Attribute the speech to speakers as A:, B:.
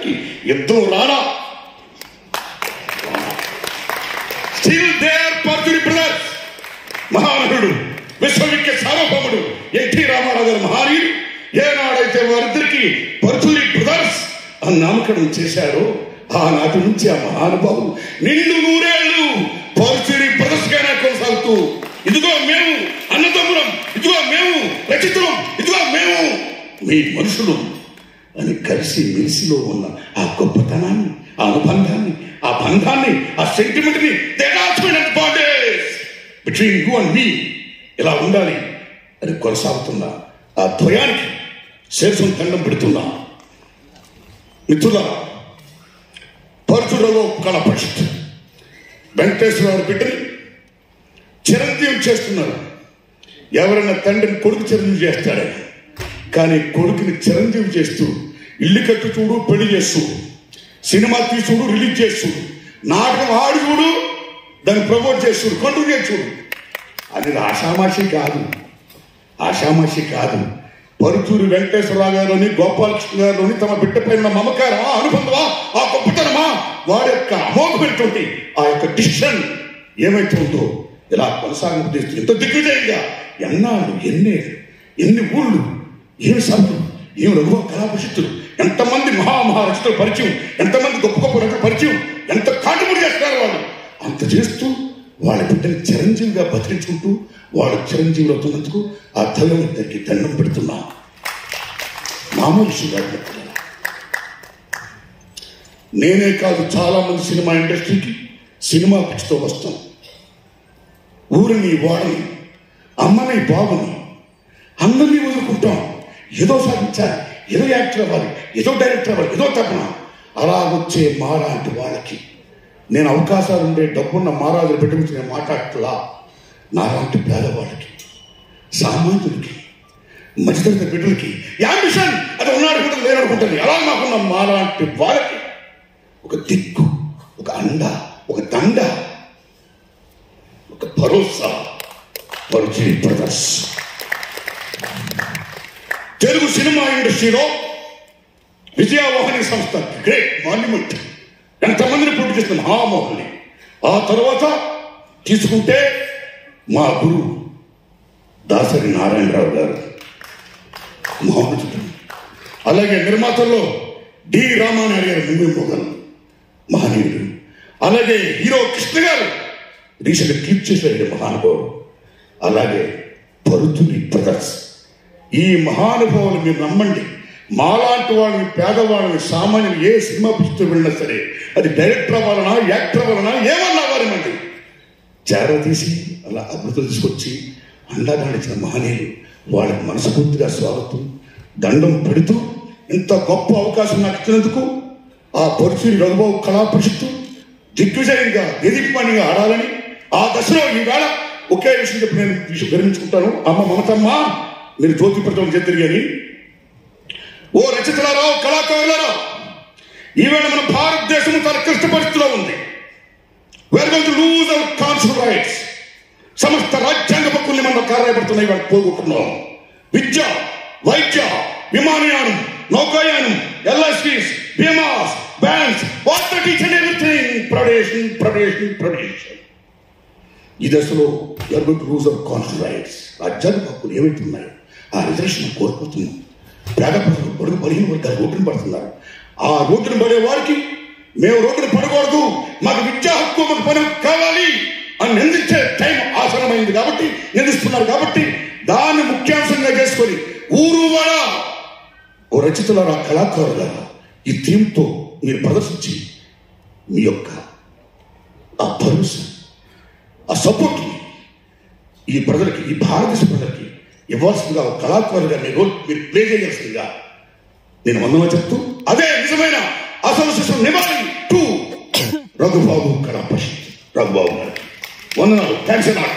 A: చేయడానికి యుద్ధం రానా స్టిల్ దేర్ పర్జురి బ్రదర్స్ మహానటుడు విశ్వవిఖ్య సార్వభౌముడు ఎన్టీ రామారావు గారు మహానీయుడు ఏనాడైతే వారిద్దరికి పర్జురి బ్రదర్స్ అని నామకరణం చేశారో ఆనాటి నుంచి ఆ మహానుభావులు నిండు నూరేళ్లు పర్జురి బ్రదర్స్ గానే కొనసాగుతూ ఇదిగో మేము అన్నదమ్ములం ఇదిగో మేము రచితులం ఇదిగో మేము మీ మనుషులు అని కలిసి మెలిసిలో ఉన్న ఆ గొప్పతనాన్ని ఆ అనుబంధాన్ని ఆ బంధాన్ని ఆ సెంటిమెంట్ ని attachment bondage between you and me ఇలా ఉండాలి అని కొనసాగుతున్న ఆ ద్వయానికి శేషం దండం పెడుతున్నా మిత్రుల పరుచులలో కళ పరిషత్ వెంకటేశ్వరరావు బిడ్డని చిరంజీవి చేస్తున్నారు ఎవరైనా తండ్రిని కొడుకు చిరంజీవి చేస్తాడని కానీ కొడుకుని చిరంజీవి చేస్తూ ఇల్లు కట్టు చూడు పెళ్లి చేస్తూ సినిమా తీసుడు రిలీజ్ చేస్తుడు నాటకం ఆడి చూడు దాన్ని ప్రమోట్ చేస్తుడు కంటిన్యూ చూడు అది ఆషామాషి కాదు ఆషామాషి కాదు పరుచూరి వెంకటేశ్వరరావు గారిని గోపాలకృష్ణ గారిలోని తమ బిడ్డ పైన మమకారమా అనుబంధమా ఆ గొప్పతనమా వారి యొక్క అమోఘమైనటువంటి ఆ యొక్క డిసిషన్ ఏమైతే ఉందో ఇలా కొనసాగింపు చేస్తూ ఎంతో దిగ్విజయంగా ఎన్నాళ్ళు ఎన్నేళ్ళు ఎన్ని ఊళ్ళు ఏమి సభలు ఏమి రఘువ కళాపరిషత్తులు ఎంతమంది మహామహారచుల పరిచయం ఎంతమంది గొప్ప గొప్ప రచన పరిచయం ఎంత కాటుముడి చేస్తున్నారు వాళ్ళు అంత చేస్తూ వాళ్ళ బిడ్డని చిరంజీవిగా బతికించుకుంటూ వాళ్ళ చిరంజీవులు అవుతున్నందుకు ఆ దైవం ఇద్దరికి దండం పెడుతున్నా మామూలు విషయం కాదు మిత్రులారా. నేనే కాదు చాలా మంది సినిమా ఇండస్ట్రీకి సినిమా పిచ్చితో వస్తాం ఊరిని వాడని అమ్మని బాబుని అందరినీ వదులుకుంటాం ఏదో సాధించాలి ఏదో యాక్టర్ అవ్వాలి ఏదో డైరెక్టర్ అవ్వాలి ఏదో తపన అలా వచ్చే మాలాంటి వాళ్ళకి నేను అవకాశాలు ఉండే డబ్బున్న మహారాజులు పెట్టుకుని నేను మాట్లాడట్లా నాలాంటి పేదవాళ్ళకి సామాన్యుడికి మధ్యతరగతి బిడ్డలకి యాంబిషన్ అది ఉన్నాడుకుంటుంది లేననుకుంటుంది అలా మాకున్న మాలాంటి వాళ్ళకి ఒక దిక్కు ఒక అండ ఒక దండ ఒక భరోసా పరుచి బ్రదర్స్ తెలుగు సినిమా ఇండస్ట్రీలో విజయవాహిని సంస్థ గ్రేట్ మాన్యుమెంట్ ఎంతమందిని పోటీ చేసిన మహామోహన్ని ఆ తర్వాత తీసుకుంటే మా గురువు దాసరి నారాయణరావు గారు మహోన్నతుడు అలాగే నిర్మాతల్లో డి రామానాయుడు గారు ముందు మొగలు మహనీయుడు అలాగే హీరో కృష్ణ గారు రీసెంట్ క్లిప్ చేశారు మహానుభావుడు అలాగే పరుతుని బ్రదర్స్ ఈ మహానుభావులు మీరు నమ్మండి మాలాంటి వాళ్ళని పేదవాళ్ళని సామాన్యులు ఏ సినిమా పిచ్చితో వెళ్ళినా సరే అది డైరెక్టర్ అవ్వాలనా యాక్టర్ అవ్వాలనా ఏమన్నా అవ్వాలనండి చేర తీసి అలా అభివృద్ధి తీసుకొచ్చి అండగా నడిచిన మహనీయులు వాళ్ళకి మనస్ఫూర్తిగా స్వాగతం దండం పెడుతూ ఇంత గొప్ప అవకాశం నాకు ఇచ్చినందుకు ఆ పరుచూరి రఘుబాబు కళా పరిషత్తు దిగ్విజయంగా దేదీప్యమానంగా ఆడాలని ఆ దశలో ఈవేళ ఒకే విషయం చెప్పి నేను విషయం విరమించుకుంటాను అమ్మ మమతమ్మ మీరు జ్యోతి ప్రజలు చేద్దరు అని ఓ రచయితలారా ఓ కళాకారులారా ఈవేళ మన భారతదేశం చాలా క్లిష్ట పరిస్థితిలో ఉంది where going to lose our constitution rights సమస్త రాజ్యాంగ హక్కుల్ని మనం కార్యపడుతున్నాయి వాళ్ళు పోగొట్టున్నాం విద్య వైద్య విమానయానం నౌకాయానం ఎల్ఐసీస్ బీమాస్ banks water teach and everything ప్రొడేషన్ ప్రొడేషన్ ప్రొడేషన్ ఈ దశలో you are to lose our constitution rights రాజ్యాంగ హక్కులు ఏవైతే ఉన్నాయో ఆ రిజర్వేషన్ కోల్పోతున్నాం పేద ప్రజలు పొడుగు బలహీన వర్గాలు రోడ్డును పడుతున్నారు ఆ రోడ్డును పడే వారికి మేము రోడ్డును పడకూడదు మాకు విద్యా హక్కు మాకు పని హక్కు కావాలి అని నిందించే టైం ఆసనమైంది కాబట్టి నిందిస్తున్నారు కాబట్టి దాన్ని ముఖ్యాంశంగా చేసుకొని ఊరు వాడ ఓ రచితులారా కళాకారులారా ఈ థీమ్తో మీరు ప్రదర్శించి మీ యొక్క ఆ భరోసా ఆ సపోర్ట్ ఈ ప్రజలకి ఈ భారతదేశ ప్రజలకి ఇవ్వాల్సిందిగా ఒక కళాకారులుగా మీ రోల్ మీరు ప్లే చేయాల్సిందిగా నేను వందలో చెప్తూ అదే నిజమైన అసోసియేషన్ నివారణ టు రఘుబాబు కళా పరిషత్ రఘుబాబు గారికి వందనాలు థ్యాంక్స్